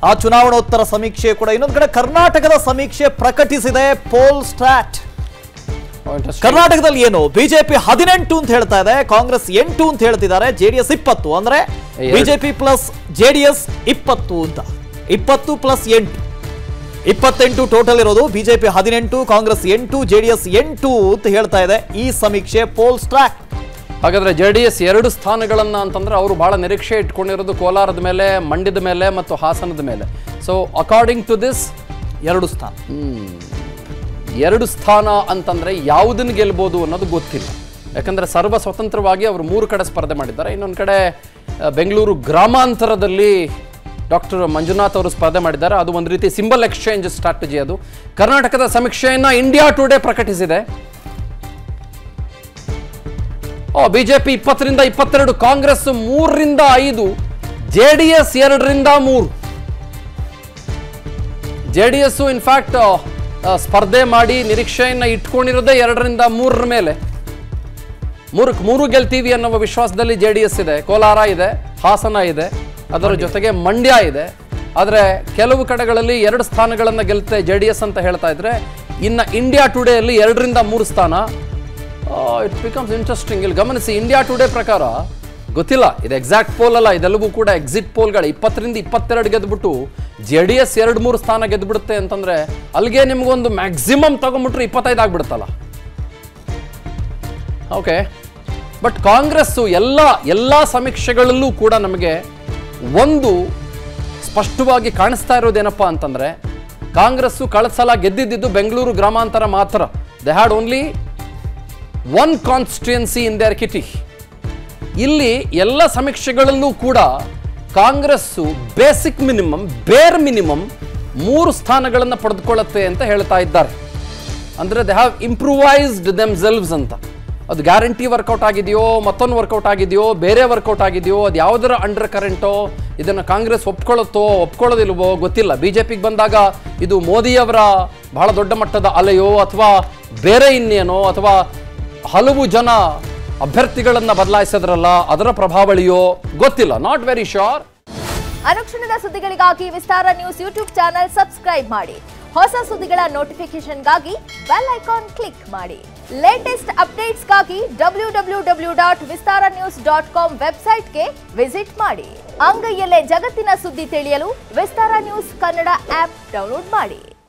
ಆ ಚುನಾವಣೋತ್ತರ ಸಮೀಕ್ಷೆ ಕೂಡ ಇನ್ನೊಂದು ಕಡೆ ಕರ್ನಾಟಕದ ಸಮೀಕ್ಷೆ ಪ್ರಕಟಿಸಿದೆ ಪೋಲ್ ಸ್ಟಾಟ್ ಕರ್ನಾಟಕದಲ್ಲಿ ಏನು ಬಿಜೆಪಿ ಹದಿನೆಂಟು ಅಂತ ಹೇಳ್ತಾ ಇದೆ ಕಾಂಗ್ರೆಸ್ ಎಂಟು ಅಂತ ಹೇಳ್ತಿದ್ದಾರೆ ಜೆಡಿಎಸ್ ಇಪ್ಪತ್ತು ಅಂದ್ರೆ ಎರಡು. ಬಿಜೆಪಿ ಪ್ಲಸ್ ಜೆಡಿಎಸ್ ಇಪ್ಪತ್ತು ಅಂತ ಇಪ್ಪತ್ತು ಪ್ಲಸ್ ಎಂಟು ಇಪ್ಪತ್ತೆಂಟು ಟೋಟಲ್ ಇರೋದು ಬಿಜೆಪಿ ಹದಿನೆಂಟು ಕಾಂಗ್ರೆಸ್ ಎಂಟು ಜೆಡಿಎಸ್ ಎಂಟು ಅಂತ ಹೇಳ್ತಾ ಇದೆ ಈ ಸಮೀಕ್ಷೆ ಪೋಲ್ ಸ್ಟ್ರಾಕ್ ಹಾಗಾದ್ರೆ ಜೆ ಡಿ ಎಸ್ ಎರಡು ಸ್ಥಾನಗಳನ್ನ ಅಂತಂದ್ರೆ ಅವರು ಬಹಳ ನಿರೀಕ್ಷೆ ಇಟ್ಕೊಂಡಿರೋದು ಕೋಲಾರದ ಮೇಲೆ ಮಂಡ್ಯದ ಮೇಲೆ ಮತ್ತು ಹಾಸನದ ಮೇಲೆ ಸೊ ಅಕಾರ್ಡಿಂಗ್ ಟು ದಿಸ್ ಎರಡು ಸ್ಥಾನ ಎರಡು ಸ್ಥಾನ ಅಂತಂದ್ರೆ ಯಾವುದನ್ನು ಗೆಲ್ಬೋದು ಅನ್ನೋದು ಗೊತ್ತಿಲ್ಲ ಯಾಕಂದ್ರೆ ಸರ್ವ ಸ್ವತಂತ್ರವಾಗಿ ಅವರು ಮೂರು ಕಡೆ ಸ್ಪರ್ಧೆ ಮಾಡಿದ್ದಾರೆ ಇನ್ನೊಂದು ಕಡೆ ಆ, ಬೆಂಗಳೂರು ಗ್ರಾಮಾಂತರದಲ್ಲಿ ಡಾಕ್ಟರ್ ಮಂಜುನಾಥ್ ಅವರು ಸ್ಪರ್ಧೆ ಮಾಡಿದ್ದಾರೆ ಅದು ಒಂದು ರೀತಿ ಸಿಂಬಲ್ ಎಕ್ಸ್ಚೇಂಜ್ ಸ್ಟ್ರಾಟಜಿ ಅದು ಕರ್ನಾಟಕದ ಸಮೀಕ್ಷೆಯನ್ನ ಇಂಡಿಯಾ ಟುಡೇ ಪ್ರಕಟಿಸಿದೆ ಓ ಬಿಜೆಪಿ ಇಪ್ಪತ್ತರಿಂದ ಇಪ್ಪತ್ತೆರಡು ಕಾಂಗ್ರೆಸ್ ಮೂರರಿಂದ ಐದು ಜೆ ಡಿ ಎಸ್ ಎರಡರಿಂದ ಮೂರು ಜೆ ಡಿ ಎಸ್ ಇನ್ಫ್ಯಾಕ್ಟ್ ಸ್ಪರ್ಧೆ ಮಾಡಿ ನಿರೀಕ್ಷೆಯನ್ನ ಇಟ್ಕೊಂಡಿರೋದೇ ಎರಡರಿಂದ ಮೂರರ ಮೇಲೆ ಮೂರಕ್ಕೆ ಮೂರು ಗೆಲ್ತೀವಿ ಅನ್ನುವ ವಿಶ್ವಾಸದಲ್ಲಿ ಜೆ ಡಿ ಎಸ್ ಇದೆ ಕೋಲಾರ ಇದೆ ಹಾಸನ ಇದೆ ಅದರ ಜೊತೆಗೆ ಮಂಡ್ಯ ಇದೆ ಆದರೆ ಕೆಲವು ಕಡೆಗಳಲ್ಲಿ ಎರಡು ಸ್ಥಾನಗಳನ್ನು ಗೆಲ್ತೆ ಜೆ ಡಿ ಎಸ್ ಅಂತ ಹೇಳ್ತಾ ಇದ್ರೆ ಇನ್ನು ಇಂಡಿಯಾ ಟುಡೇಯಲ್ಲಿ ಎರಡರಿಂದ ಮೂರು ಸ್ಥಾನ ಇಟ್ ಬಿಕಮ್ಸ್ ಇಂಟ್ರೆಸ್ಟಿಂಗ್ ಇಲ್ಲಿ ಗಮನಿಸಿ ಇಂಡಿಯಾ ಟುಡೇ ಪ್ರಕಾರ ಗೊತ್ತಿಲ್ಲ ಇದು ಎಕ್ಸಾಕ್ಟ್ ಪೋಲ್ ಅಲ್ಲ ಇದೆಲ್ಲವೂ ಕೂಡ ಎಕ್ಸಿಟ್ ಪೋಲ್ಗಳು ಇಪ್ಪತ್ತರಿಂದ ಇಪ್ಪತ್ತೆರಡು ಗೆದ್ಬಿಟ್ಟು ಜೆ ಡಿ ಎಸ್ ಎರಡು ಮೂರು ಸ್ಥಾನ ಗೆದ್ಬಿಡುತ್ತೆ ಅಂತಂದ್ರೆ ಅಲ್ಲಿಗೆ ನಿಮ್ಗೊಂದು ಮ್ಯಾಕ್ಸಿಮಮ್ ತಗೊಂಬಿಟ್ರೆ ಇಪ್ಪತ್ತೈದು ಆಗ್ಬಿಡುತ್ತಲ್ಲ ಓಕೆ ಬಟ್ ಕಾಂಗ್ರೆಸ್ಸು ಎಲ್ಲ ಎಲ್ಲ ಸಮೀಕ್ಷೆಗಳಲ್ಲೂ ಕೂಡ ನಮಗೆ ಒಂದು ಸ್ಪಷ್ಟವಾಗಿ ಕಾಣಿಸ್ತಾ ಇರೋದೇನಪ್ಪ ಅಂತಂದ್ರೆ ಕಾಂಗ್ರೆಸ್ಸು ಕಳೆದ ಸಲ ಗೆದ್ದಿದ್ದು ಬೆಂಗಳೂರು ಗ್ರಾಮಾಂತರ ಮಾತ್ರ they had only one constituency in there ಕಿಟಿ ಇಲ್ಲಿ ಎಲ್ಲ ಸಮೀಕ್ಷೆಗಳಲ್ಲೂ ಕೂಡ Congress basic minimum bare minimum ಮೂರು ಸ್ಥಾನಗಳನ್ನು ಪಡೆದುಕೊಳ್ಳುತ್ತೆ ಅಂತ ಹೇಳ್ತಾ ಇದ್ದಾರೆ ಅಂದರೆ they have improvised themselves ಅಂತ ಅದು ಗ್ಯಾರಂಟಿ ವರ್ಕೌಟ್ ಆಗಿದೆಯೋ ಮತ್ತೊಂದು ವರ್ಕೌಟ್ ಆಗಿದೆಯೋ ಬೇರೆ ವರ್ಕೌಟ್ ಆಗಿದೆಯೋ ಅದು ಯಾವುದರ ಅಂಡರ್ ಕರೆಂಟೋ ಇದನ್ನು ಕಾಂಗ್ರೆಸ್ ಒಪ್ಕೊಳ್ಳುತ್ತೋ ಒಪ್ಕೊಳ್ಳೋದಿಲ್ವೋ ಗೊತ್ತಿಲ್ಲ ಬಿ ಜೆ ಪಿಗೆ ಬಂದಾಗ ಇದು ಮೋದಿಯವರ ಬಹಳ ದೊಡ್ಡ ಮಟ್ಟದ ಅಲೆಯೋ ಅಥವಾ ಬೇರೆ ಇನ್ನೇನೋ ಅಥವಾ ಹಲವು ಜನ ಅಭ್ಯರ್ಥಿಗಳನ್ನ ಬದಲಾಯಿಸಿದ್ರಲ್ಲ ಅದರ ಪ್ರಭಾವಳಿಯೋ ಗೊತ್ತಿಲ್ಲ ನಾಟ್ ವೆರಿ ಶೋರ್ ಅನುಕ್ಷಣದ ಸುದ್ದಿಗಳಿಗಾಗಿ Vistara news YouTube channel subscribe ಮಾಡಿ ಹೊಸ ಸುದ್ದಿಗಳ ನೋಟಿಫಿಕೇಶನ್ಗಾಗಿ ಬೆಲ್ ಐಕಾನ್ ಕ್ಲಿಕ್ ಮಾಡಿ ಲೇಟೆಸ್ಟ್ ಅಪ್ಡೇಟ್ಸ್ಗಾಗಿ W W W dot Vistara news dot com ವೆಬ್ಸೈಟ್ಗೆ ವಿಸಿಟ್ ಮಾಡಿ ಅಂಗೈಯಲ್ಲೇ ಜಗತ್ತಿನ ಸುದ್ದಿ ತಿಳಿಯಲು Vistara news Kannada app download ಮಾಡಿ